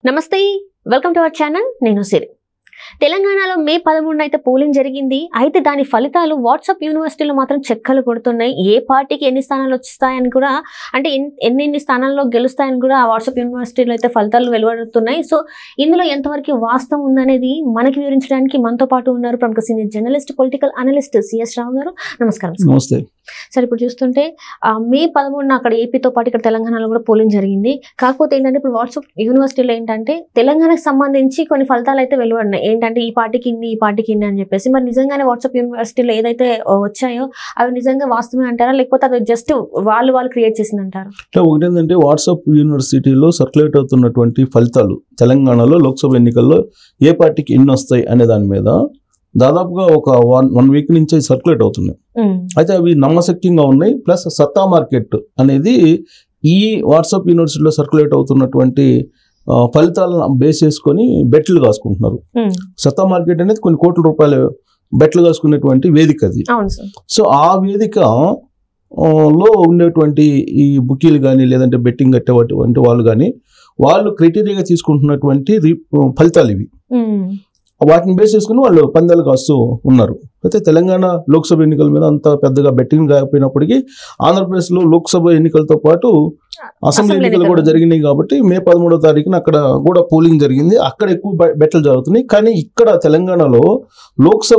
నమస్తే welcome to our channel నేను సిరి తెలంగాణలో మే పదమూడున అయితే పోలింగ్ జరిగింది అయితే దాని ఫలితాలు వాట్సాప్ యూనివర్సిటీలో మాత్రం చెక్కలు కొడుతున్నాయి ఏ పార్టీకి ఎన్ని స్థానాలు వస్తాయని కూడా అంటే ఎన్- ఎన్నెన్ని స్థానాల్లో గెలుస్తాయని కూడా ఆ వాట్సాప్ యూనివర్సిటీలో అయితే ఫలితాలు వెలువడుతున్నాయి సో ఇందులో ఎంతవరకు వాస్తవం ఉందనేది మనకి వివరించడానికి మనతో పాటు ఉన్నారు ప్రముఖ senior journalist political analyst CS Rao గారు నమస్కారం సార్. నమస్తే సరే ఇప్పుడు చూస్తుంటే ఆ, మే పదమూడున అక్కడ ఏపీతో పాటు ఇక్కడ తెలంగాణలో కూడా పోలింగ్ జరిగింది కాకపోతే ఏంటంటే ఇప్పుడు వాట్సాప్ యూనివర్సిటీలో ఏంటంటే తెలంగాణకు సంబంధించి కొన్ని ఫలితాలు అయితే వెలువడినాయి ఏంటంటే ఈ పార్టీకి ఇన్ని ఈ పార్టీకి ఇన్ని అని చెప్పేసి మరి నిజంగానే వాట్సాప్ యూనివర్సిటీలో ఏదైతే ఆ, వచ్చాయో అవి నిజంగా వాస్తవమే అంటారా లేకపోతే అది జస్ట్ వాళ్ళు వాళ్ళు క్రియేట్ చేసింది అంటారా అంటే ఒకటి ఏంటంటే వాట్సాప్ యూనివర్సిటీలో సర్క్యులేట్ అవుతున్నటువంటి ఫలితాలు తెలంగాణలో లోక్సభ ఎన్నికల్లో ఏ పార్టీకి ఎన్ని వస్తాయి అనే దాని మీద దాదాపుగా ఒక వన్ వన్ వీక్ నుంచి సర్క్యులేట్ అవుతున్నాయి అయితే అవి నమ్మశక్యంగా ఉన్నాయి ప్లస్ సత్తా మార్కెట్ అనేది ఈ వాట్సాప్ యూనివర్సిటీలో సర్క్యులేట్ అవుతున్నటువంటి ఆ, ఫలితాలను బేస్ చేసుకొని బెట్లు కాసుకుంటున్నారు సత్తా మార్కెట్ అనేది కొన్ని కోట్ల రూపాయలు బెట్లు కాసుకునేటువంటి వేదిక అది అవును సార్ సో ఆ వేదిక ఆ, లో ఉండేటువంటి ఈ బుకీలు కానీ లేదంటే బెట్టింగ్ కట్టేటువంటి వాళ్ళు కానీ వాళ్ళు క్రైటీరియాగా తీసుకుంటున్నటువంటి రి- ఫలితాలు ఇవి వాటిని బేస్ చేసుకుని వాళ్ళు పందాలు కాస్తూ ఉన్నారు అయితే తెలంగాణ లోక్సభ ఎన్నికల మీద అంత పెద్దగా బెట్టింగ్ కాకపోయినప్పటికీ ఆంధ్రప్రదేశ్లో లోక్సభ ఎన్నికలతో పాటు అసెంబ్లీ అసెంబ్లీ ఎన్నికలు కూడా ఎన్నికలు. జరిగినాయి కాబట్టి మే పదమూడో తారీఖున అక్కడ కూడా పోలింగ్ జరిగింది అక్కడ ఎక్కువ బె- బెట్లు జరుగుతున్నాయి కానీ ఇక్కడ తెలంగాణలో లోక్సభ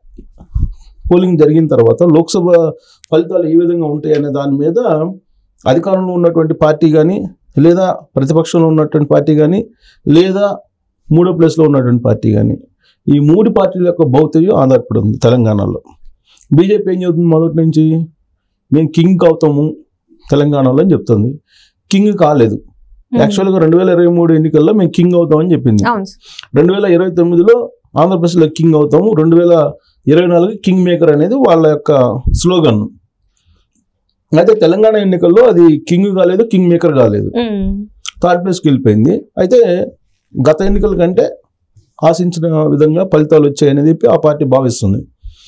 పోలింగ్ జరిగిన తర్వాత లోక్సభ ఫలితాలు ఏ విధంగా ఉంటాయి అనే దాని మీద అధికారంలో ఉన్నటువంటి పార్టీ కానీ లేదా ప్రతిపక్షంలో ఉన్నటువంటి పార్టీ కానీ లేదా మూడో ప్లేస్లో ఉన్నటువంటి పార్టీ కానీ ఈ మూడు పార్టీల యొక్క భౌతికం ఆధారపడి ఉంది తెలంగాణలో బీజేపీ ఏం చెబుతుంది మొదటి నుంచి మేము కింగ్ అవుతాము తెలంగాణలో అని చెప్తుంది కింగ్ కాలేదు యాక్చువల్గా రెండు వేల ఇరవై మూడు ఎన్నికల్లో మేము కింగ్ అవుతామని చెప్పింది అవును సార్. రెండు వేల ఇరవై తొమ్మిదిలో ఆంధ్రప్రదేశ్లో కింగ్ అవుతాము రెండు వేల ఇరవై నాలుగు కింగ్ మేకర్ అనేది వాళ్ళ యొక్క స్లోగన్ అయితే తెలంగాణ ఎన్నికల్లో అది కింగ్ కాలేదు కింగ్ మేకర్ కాలేదు ఉమ్. థర్డ్ ప్లేస్కి వెళ్ళిపోయింది అయితే గత ఎన్నికల కంటే ఆశించిన విధంగా ఫలితాలు వచ్చాయని చెప్పి ఆ పార్టీ భావిస్తుంది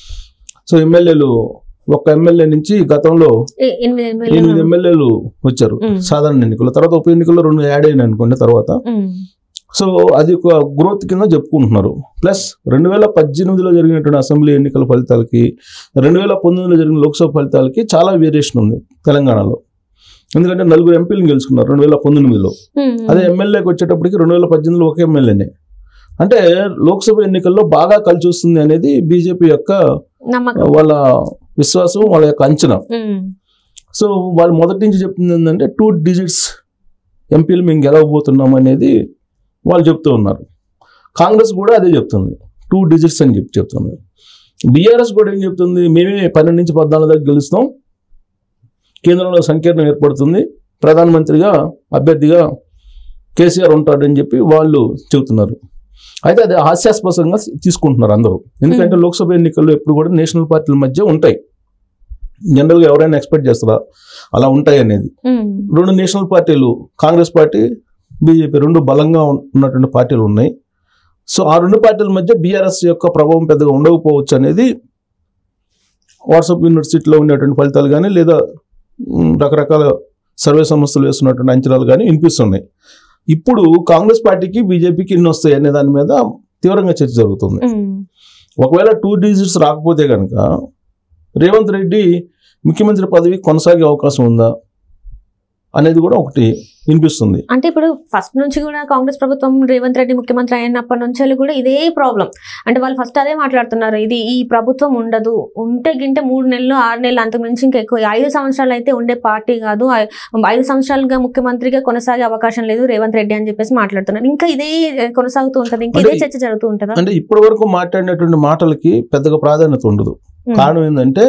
సో ఎమ్మెల్యేలు ఒక్క ఎమ్మెల్యే నుంచి గతంలో ఎ- ఎనిమిది ఎనిమిది ఎనిమిది ఎమ్మెల్యేలు వచ్చారు ఉమ్. సాధారణ ఎన్నికలు తర్వాత ఉప ఎన్నికల్లో రెండు యాడ్ అయినాయి అనుకోండి తర్వాత ఉమ్. సో అది ఒక గ్రోత్ కింద చెప్పుకుంటున్నారు ప్లస్ రెండు వేల పద్దెనిమిదిలో జరిగినటువంటి అసెంబ్లీ ఎన్నికల ఫలితాలకి రెండు వేల పంతొమ్మిదిలో జరిగిన లోక్సభ ఫలితాలకి చాలా వేరియేషన్ ఉంది తెలంగాణలో ఎందుకంటే నలుగురు ఎంపీలను గెలుచుకున్నారు రెండు వేల పంతొమ్మిదిలో ఉమ్. అదే ఎమ్మెల్యేకి వచ్చేటప్పటికి రెండు వేల పద్దెనిమిదిలో ఒక ఎమ్మెల్యేనే అంటే లోక్సభ ఎన్నికల్లో బాగా కలిసి వస్తుంది అనేది బీజేపీ యొక్క నమ్మకం వాళ్ళ విశ్వాసం వాళ్ళ యొక్క అంచనా ఉమ్. సో వాళ్ళు మొదటి నుంచి చెప్తుంది ఏంటంటే టూ డిజిట్స్ ఎంపీలు మేము గెలవబోతున్నాం అనేది వాళ్ళు చెప్తూ ఉన్నారు కాంగ్రెస్ కూడా అదే చెప్తుంది టూ డిజిట్స్ అని చెప్పి చెప్తున్నారు బీఆర్ఎస్ కూడా ఏం చెప్తుంది మేమే పన్నెండు నుంచి పద్నాలుగు దాకా గెలుస్తాం కేంద్రంలో సంకీర్ణం ఏర్పడుతుంది ప్రధానమంత్రిగా అభ్యర్థిగా కేసీఆర్ ఉంటాడని చెప్పి వాళ్ళు చెబుతున్నారు అయితే అది హాస్యాస్పదంగా తీసుకుంటున్నారు అందరూ ఎందుకంటే లోక్సభ ఎన్నికల్లో ఎప్పుడు కూడా నేషనల్ పార్టీల మధ్య ఉంటాయి జనరల్గా ఎవరైనా ఎక్స్పెక్ట్ చేస్తారా అలా ఉంటాయి అనేది ఉమ్. రెండు నేషనల్ పార్టీలు కాంగ్రెస్ పార్టీ బీజేపీ రెండు బలంగా ఉన్- ఉన్నటువంటి పార్టీలు ఉన్నాయి సో ఆ రెండు పార్టీల మధ్య బీఆర్ఎస్ యొక్క ప్రభావం పెద్దగా ఉండకపోవచ్చు అనేది వాట్సాప్ యూనివర్సిటీలో ఉండేటువంటి ఫలితాలు కానీ లేదా మ్, రకరకాల సర్వే సంస్థలు వేస్తున్నటువంటి అంచనాలు కానీ వినిపిస్తున్నాయి ఇప్పుడు కాంగ్రెస్ పార్టీకి బీజేపీకి ఎన్ని వస్తాయి అనే దాని మీద తీవ్రంగా చర్చ జరుగుతుంది ఉమ్. ఒకవేళ టూ డిజిట్స్ రాకపోతే కనుక రేవంత్ రెడ్డి ముఖ్యమంత్రి పదవి కొనసాగే అవకాశం ఉందా అనేది కూడా ఒకటి వినిపిస్తుంది అంటే ఇప్పుడు ఫస్ట్ నుంచి కూడా కాంగ్రెస్ ప్రభుత్వం రేవంత్ రెడ్డి ముఖ్యమంత్రి అయినప్పటి నుంచి కూడా ఇదే ప్రాబ్లం అంటే వాళ్ళు ఫస్ట్ అదే మాట్లాడుతున్నారు ఇది ఈ ప్రభుత్వం ఉండదు ఉంటే గింటే మూడు నెలలు ఆరు నెలలు అంతకు మించి ఇంకా ఎక్కువ ఐదు సంవత్సరాలు అయితే ఉండే పార్టీ కాదు ఐ- ఐదు సంవత్సరాలుగా ముఖ్యమంత్రిగా కొనసాగే అవకాశం లేదు రేవంత్ రెడ్డి అని చెప్పేసి మాట్లాడుతున్నారు ఇంకా ఇదే కొనసాగుతూ ఉంటది ఇంకా ఇదే అంటే- చర్చ జరుగుతూ ఉంటుందా అంటే ఇప్పటి వరకు మాట్లాడినటువంటి మాటలకి పెద్దగా ప్రాధాన్యత ఉండదు ఉమ్. కారణం ఏంటంటే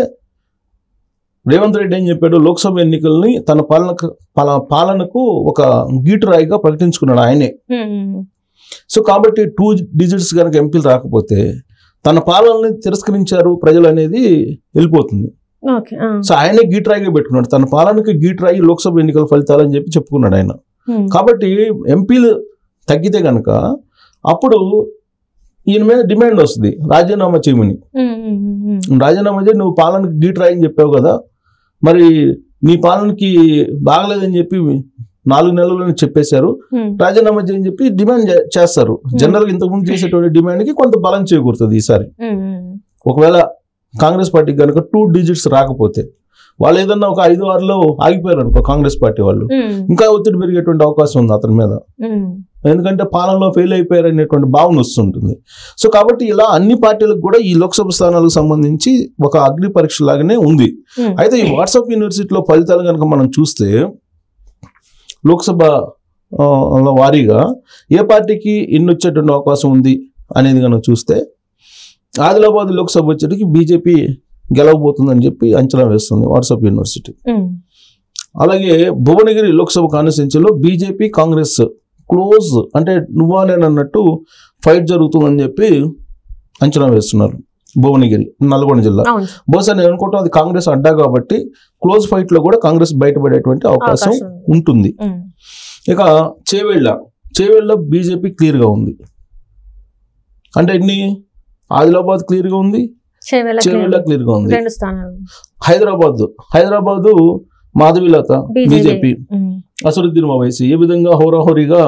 రేవంత్ రెడ్డి ఏం చెప్పాడు లోక్సభ ఎన్నికల్ని తన పాలనకు పల- పాలనకు ఒక గీటురాయిగా ప్రకటించుకున్నాడు ఆయనే ఉమ్. సో కాబట్టి టూ డిజిట్స్ కనుక ఎంపీలు రాకపోతే తన పాలనని తిరస్కరించారు ప్రజలు అనేది వెళ్ళిపోతుంది ఓకే ఆ. సో ఆయనే గీట్రాయిగా పెట్టుకున్నాడు తన పాలనకి గీట్రాయి లోక్సభ ఎన్నికల ఫలితాలు అని చెప్పి చెప్పుకున్నాడు ఆయన ఉమ్. కాబట్టి ఎంపీలు తగ్గితే కనుక అప్పుడు ఈయన మీద డిమాండ్ వస్తుంది రాజీనామా చేయమని ఉమ్, ఉమ్, ఉమ్, ఉమ్. రాజీనామా చేయి నువ్వు పాలనకి గీట్రాయి అని చెప్పావు కదా మరి నీ పాలనకి బాగలేదని చెప్పి నాలుగు నెలలని చెప్పేశారు ఉమ్, రాజీనామా చేయని చెప్పి డిమాండ్ చే- చేస్తారు జనరల్ గా ఇంతకుముందు చేసేటువంటి డిమాండ్ కి కొంత బలం చేకూరుతుంది ఈసారి ఉమ్, ఉమ్. ఒకవేళ కాంగ్రెస్ పార్టీకి కనుక టూ డిజిట్స్ రాకపోతే వాళ్ళు ఏదన్నా ఒక ఐదు ఆరులో ఆగిపోయారు అనుకో కాంగ్రెస్ పార్టీ వాళ్ళు ఉమ్, ఇంకా ఒత్తిడి పెరిగేటువంటి అవకాశం ఉంది అతని మీద ఉమ్. ఎందుకంటే పాలనలో ఫెయిల్ అయిపోయారు అనేటువంటి భావన వస్తుంటుంది సో కాబట్టి ఇలా అన్ని పార్టీలకు కూడా ఈ లోక్సభ స్థానాలకు సంబంధించి ఒక అగ్ని పరీక్ష లాగానే ఉంది ఉమ్. అయితే ఈ వాట్సాప్ యూనివర్సిటీలో ఫలితాలు కనుక మనం చూస్తే లోక్సభ ఆ, లో వారీగా ఏ పార్టీకి ఎన్ని వచ్చేటువంటి అవకాశం ఉంది అనేది కనుక చూస్తే ఆదిలాబాద్ లోక్సభ వచ్చేటికి బీజేపీ గెలవబోతుందని చెప్పి అంచనా వేస్తుంది వాట్సాప్ యూనివర్సిటీ ఉమ్, అలాగే భువనగిరి లోక్సభ కాన్స్టిట్యున్సీలో బీజేపీ కాంగ్రెస్ క్లోజ్ అంటే నువ్వా నేను అన్నట్టు ఫైట్ జరుగుతుందని చెప్పి అంచనా వేస్తున్నారు భువనగిరి నల్గొండ జిల్లా అవును బహుశా నేను అనుకుంటాం అది కాంగ్రెస్ అడ్డా కాబట్టి క్లోజ్ ఫైట్ లో కూడా కాంగ్రెస్ బయటపడేటువంటి అవకాశం అవకాశం ఉంది. ఉంటుంది ఉమ్, ఇక చేవెళ్ళ చేవెళ్ళ బీజేపీ క్లియర్ గా ఉంది అంటే ఎన్ని ఆదిలాబాద్ క్లియర్ గా ఉంది చేవెళ్ళ చేవెళ్ళ క్లియర్ గా ఉంది రెండు స్థానాలు హైదరాబాద్ హైదరాబాదు మాధవిలత బీజేపీ. బీజేపీ ఉమ్, అసరుద్దీన్ ఓవైసీ ఏ విధంగా హోరాహోరీగా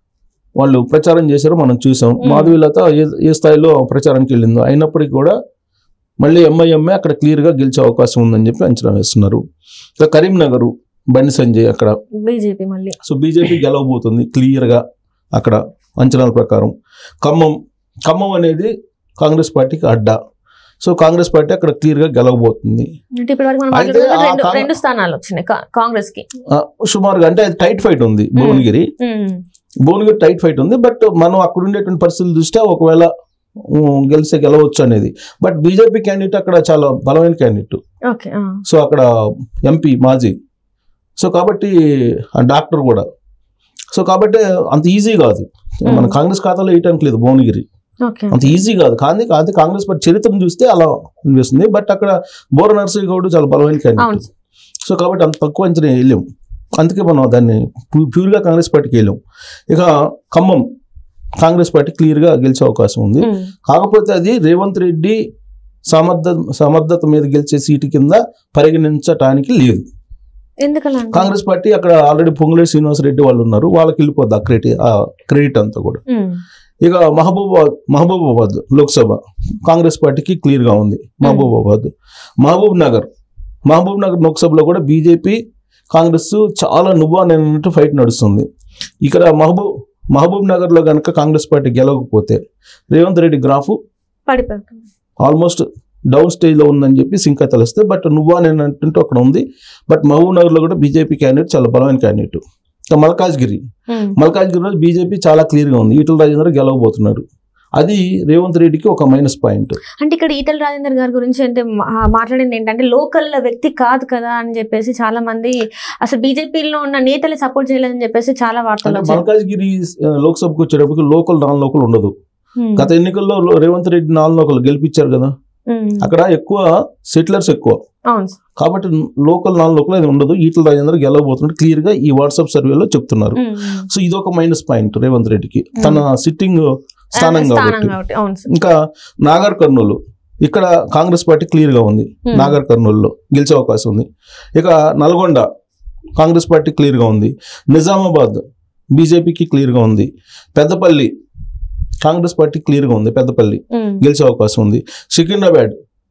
వాళ్ళు ప్రచారం చేశారో మనం చూసాం మ్మ్. మాధవీలత ఏ ఏ స్థాయిలో ప్రచారానికి వెళ్ళిందో అయినప్పటికీ కూడా మళ్ళీ ఎంఐఎంఏ అక్కడ క్లియర్గా గెలిచే అవకాశం ఉందని చెప్పి అంచనా వేస్తున్నారు ఇక కరీంనగర్ బండి సంజయ్ అక్కడ బీజేపీ మళ్ళీ సో బీజేపీ గెలవబోతుంది క్లియర్గా అక్కడ అంచనాల ప్రకారం ఖమ్మం ఖమ్మం అనేది కాంగ్రెస్ పార్టీకి అడ్డా సో కాంగ్రెస్ పార్టీ అక్కడ క్లియర్గా గెలవబోతుంది అంటే ఇప్పటి వరకు మనం అయితే మాట్లాడుకున్నది ఆ రెండు కాంగ్రెస్- రెండు స్థానాలు వచ్చినాయి కా- కాంగ్రెస్ కి ఆ, సుమారుగా అంటే అది టైట్ ఫైట్ ఉంది భువనగిరి ఉమ్, భువనగిరి టైట్ ఫైట్ ఉంది బట్ మనం అక్కడ ఉండేటువంటి పరిస్థితుల దృష్ట్యా ఒకవేళ ఉమ్, గెలిస్తే గెలవచ్చు అనేది బట్ బీజేపీ క్యాండిడేట్ అక్కడ చాలా బలమైన క్యాండిడేట్ ఓకే ఆ, సో అక్కడ ఎంపీ మాజీ సో కాబట్టి ఆ డాక్టర్ కూడా సో కాబట్టి అంత ఈజీ కాదు మన Hmm. కాంగ్రెస్ ఖాతాలో వేయటానికి లేదు భువనగిరి ఓకే అంత ఈజీ కాదు కానీ కాదు కాంగ్రెస్ పార్టీ చరిత్రను చూస్తే అలా అనిపిస్తుంది బట్ అక్కడ బోర నర్సరీ గౌడ్ చాలా బలమైన అవును క్యాండిడేట్ సో కాబట్టి అంత తక్కువ అంచనా వెళ్ళాం అందుకే మనం దాన్ని ప్యూ- ప్యూర్గా కాంగ్రెస్ పార్టీకి వెళ్ళాం ఇక ఖమ్మం కాంగ్రెస్ పార్టీ క్లియర్గా గెలిచే అవకాశం ఉంది ఉమ్, కాకపోతే అది రేవంత్ రెడ్డి సమర్థ సమర్థత మీద గెలిచే సీటు కింద పరిగణించటానికి లేదు ఎందుకలా అంటే? కాంగ్రెస్ పార్టీ అక్కడ ఆల్రెడీ పొంగులేటి శ్రీనివాస్ రెడ్డి వాళ్ళు ఉన్నారు వాళ్ళకి వెళ్ళిపోద్ది ఆ క్రెడిట్ ఆ క్రెడిట్ అంతా కూడా ఉమ్, ఇక మహబూబాబాద్ మహబూబాబాద్ లోక్సభ కాంగ్రెస్ పార్టీకి క్లియర్గా ఉంది మహబూబాబాద్ మహబూబ్ నగర్ మహబూబ్ నగర్ లోక్సభలో కూడా బీజేపీ కాంగ్రెస్ చాలా నువ్వా నేనన్నట్టు ఫైట్ నడుస్తుంది ఇక్కడ మహబూబ్ మహబూబ్ నగర్లో కనుక కాంగ్రెస్ పార్టీ గెలవకపోతే రేవంత్ రెడ్డి గ్రాఫ్ పడిపోతుంది ఆల్మోస్ట్ డౌన్ స్టేజ్లో ఉందని చెప్పి ఇంకా తెలిస్తే బట్ నువ్వా నేను అంటుంటే అక్కడ ఉంది బట్ మహబూబ్ నగర్లో కూడా బీజేపీ క్యాండిడేట్ చాలా బలమైన క్యాండిడేట్ ఇక మల్కాజ్గిరి ఉమ్, మల్కాజ్గిరిలో బీజేపీ చాలా క్లియర్గా ఉంది ఈటల రాజేంద్ర గెలవబోతున్నారు అది రేవంత్ రెడ్డికి ఒక మైనస్ పాయింట్ అంటే ఇక్కడ ఈటల రాజేందర్ గారి గురించి అంటే మా- మాట్లాడింది ఏంటంటే లోకల్ వ్యక్తి కాదు కదా అని చెప్పేసి చాలా మంది అసలు బీజేపీలో ఉన్న నేతలు సపోర్ట్ చేయలేదని చెప్పేసి చాలా వార్తలు అంటే వచ్చాయి మల్కాజ్గిరి ఆ, లోక్సభకు వచ్చేటప్పటికి లోకల్ నాన్ లోకల్ ఉండదు ఉమ్, గత ఎన్నికల్లో లో- రేవంత్ రెడ్డి నాన్ లోకల్ గెలిపించారు కదా ఉమ్, అక్కడ ఎక్కువ సెటిలర్స్ ఎక్కువ అవును కాబట్టి లోకల్ నాన్ లోకల్ అది ఉండదు ఈటల రాజేంద్ర గెలవబోతున్నట్టు క్లియర్ గా ఈ వాట్సాప్ సర్వేలో చెప్తున్నారు ఉమ్, ఉమ్. సో ఇది ఒక మైనస్ పాయింట్ రేవంత్ రెడ్డికి తన సిట్టింగ్ స్థానం స్థానం కాబట్టి కాబట్టి అవును సార్. ఇంకా నాగర్ కర్నూలు ఇక్కడ కాంగ్రెస్ పార్టీ క్లియర్ గా ఉంది ఉమ్, నాగర్ కర్నూలులో గెలిచే అవకాశం ఉంది ఇక నల్గొండ కాంగ్రెస్ పార్టీ క్లియర్గా ఉంది నిజామాబాద్ బీజేపీకి క్లియర్గా ఉంది పెద్దపల్లి కాంగ్రెస్ పార్టీ క్లియర్గా ఉంది పెద్దపల్లి ఉమ్, గెలిచే అవకాశం ఉంది సికింద్రాబాద్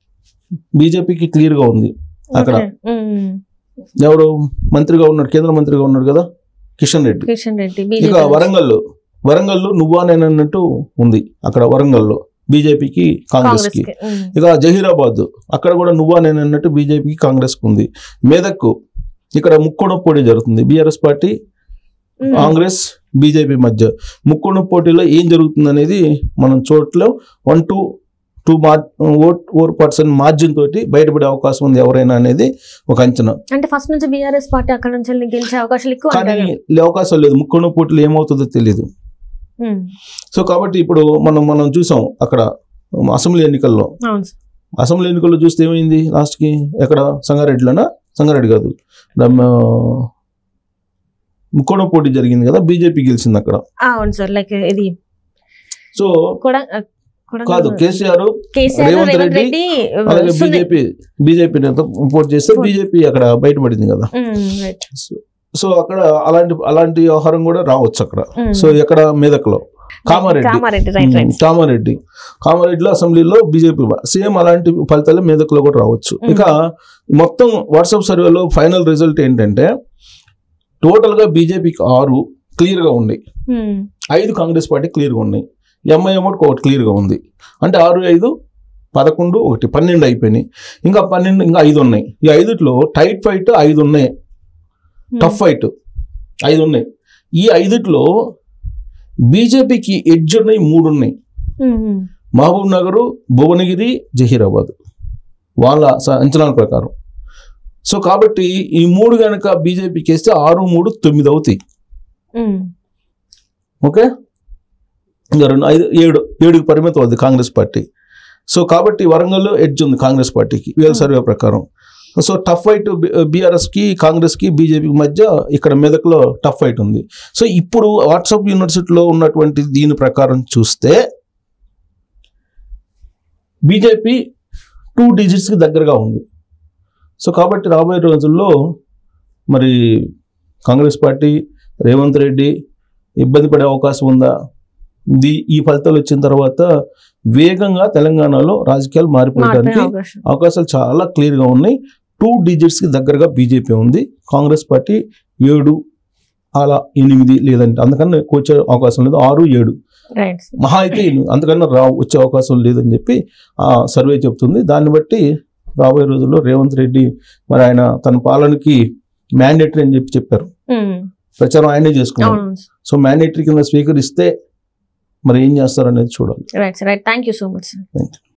బీజేపీకి క్లియర్గా ఉంది అక్కడ ఓకే. ఉమ్, ఎవరు మంత్రిగా ఉన్నాడు కేంద్ర మంత్రిగా ఉన్నాడు కదా కిషన్ రెడ్డి కిషన్ రెడ్డి ఇక బీజేపీ వరంగల్ వరంగల్లో నువ్వా నేనన్నట్టు ఉంది అక్కడ వరంగల్లో బీజేపీకి కాంగ్రెస్ కాంగ్రెస్కి ఇక జహీరాబాద్ అక్కడ కూడా నువ్వా నేను అన్నట్టు బీజేపీకి కాంగ్రెస్కి ఉంది మెదక్ ఇక్కడ ముక్కోణ పోటీ జరుగుతుంది బీఆర్ఎస్ పార్టీ కాంగ్రెస్ బీజేపీ మధ్య ముక్కోణ పోటీలో ఏం జరుగుతుంది అనేది మనం చూడట్లేం వన్ టు టూ మార్ ఓట్ ఫోర్ పర్సెంట్ మార్జిన్ తోటి బయటపడే అవకాశం ఉంది ఎవరైనా అనేది ఒక అంచనా అంటే ఫస్ట్ నుంచి బీఆర్ఎస్ పార్టీ అక్కడ నుంచి వెళ్ళి గెలిచే అవకాశాలు ఎక్కువ కానీ అంటారు. లే- అవకాశం లేదు ముక్కోణ పోటీలు ఏమవుతుందో తెలియదు ఉమ్, సో కాబట్టి ఇప్పుడు మనం మనం చూసాం అక్కడ అసెంబ్లీ ఎన్నికల్లో అవును సార్. అసెంబ్లీ ఎన్నికల్లో చూస్తే ఏమైంది లాస్ట్కి ఎక్కడ సంగారెడ్డిలోనా సంగారెడ్డి కాదు రమ్మ- ముక్కోణ పోటీ జరిగింది కదా బీజేపీ గెలిచింది అక్కడ ఆ, అవును సార్ లైక్ ఇది సో కూడా కూడా కాదు కేసీఆర్ కేసీఆర్ రేవంత్ రేవంత్ రెడ్డి, రెడ్డి అలాగే సునీల్- బీజేపీ బీజేపీ పోటీ చేస్తే పోటీ. బీజేపీ అక్కడ బయటపడింది కదా ఉమ్, రైట్. సో- సో అక్కడ అలాంటి అలాంటి వ్యవహారం కూడా రావచ్చు అక్కడ ఉమ్. సో ఎక్కడ మెదక్లో కామారెడ్డి కామారెడ్డి రైట్ రైట్ ఉమ్, కామారెడ్డి కామారెడ్డిలో అసెంబ్లీలో బీజేపీ సేమ్ అలాంటి ఫలితాలు మెదక్లో కూడా రావచ్చు ఉమ్. ఇక మొత్తం వాట్సాప్ సర్వేలో ఫైనల్ రిజల్ట్ ఏంటంటే టోటల్గా బీజేపీకి ఆరు క్లియర్గా ఉన్నాయి ఉమ్. ఐదు కాంగ్రెస్ పార్టీ క్లియర్గా ఉన్నాయి ఎంఐఎం ఒకటి ఒకటి క్లియర్గా ఉంది అంటే ఆరు ఐదు పదకొండు ఒకటి పన్నెండు అయిపోయినాయి ఇంకా పన్నెండు ఇంకా ఐదు ఉన్నాయి ఈ ఐదుట్లో టైట్ ఫైట్ ఐదు ఉన్నాయి టఫ్ ఫైట్ ఐదు ఉన్నాయి ఈ ఐదుట్లో బీజేపీకి ఎడ్జ్ ఉన్నాయి మూడు ఉన్నాయి ఉమ్. ఉమ్. మహబూబ్ నగరు భువనగిరి జహీరాబాద్ వాళ్ళ స- అంచనాల ప్రకారం సో కాబట్టి ఈ మూడు కనుక బీజేపీకి వేస్తే ఆరు మూడు తొమ్మిది అవుతాయి ఉమ్. ఓకే ఇంకా రెండు ఐదు ఏడు ఏడుకి పరిమితం అవుతుంది కాంగ్రెస్ పార్టీ సో కాబట్టి వరంగల్లో ఎడ్జ్ ఉంది కాంగ్రెస్ పార్టీకి వీళ్ళ సర్వే ప్రకారం సో టఫ్ ఫైట్ బీఆర్ఎస్కి కాంగ్రెస్కి బీజేపీకి మధ్య ఇక్కడ మెదక్లో టఫ్ ఫైట్ ఉంది సో ఇప్పుడు వాట్సాప్ యూనివర్సిటీలో ఉన్నటువంటి దీని ప్రకారం చూస్తే బీజేపీ టూ డిజిట్స్కి దగ్గరగా ఉంది సో కాబట్టి రాబోయే రోజుల్లో మరి కాంగ్రెస్ పార్టీ రేవంత్ రెడ్డి ఇబ్బంది పడే అవకాశం ఉందా ఇది ఈ ఫలితాలు వచ్చిన తర్వాత వేగంగా తెలంగాణలో రాజకీయాలు మారిపోయే మారిపోవడానికి అవకాశం అవకాశాలు చాలా క్లియర్గా ఉన్నాయి టూ డిజిట్స్కి దగ్గరగా బీజేపీ ఉంది కాంగ్రెస్ పార్టీ ఏడు అలా ఎనిమిది లేదంటే అందుకని ఎక్కువ వచ్చే అవకాశం లేదు ఆరు ఏడు రైట్ మహా అయితే ఎనిమిది అంతకన్నా రా వచ్చే అవకాశం లేదని చెప్పి ఆ సర్వే చెప్తుంది దాన్ని బట్టి రాబోయే రోజుల్లో రేవంత్ రెడ్డి మరి ఆయన తన పాలనకి మ్యాండేటరీ అని చెప్పి చెప్పారు ఉమ్. ప్రచారం ఆయనే చేసుకున్నారు అవును సో మ్యాండేటరీ కింద స్వీకరిస్తే మరి ఏం చేస్తారు అనేది చూడాలి right right thank you so much sir Thank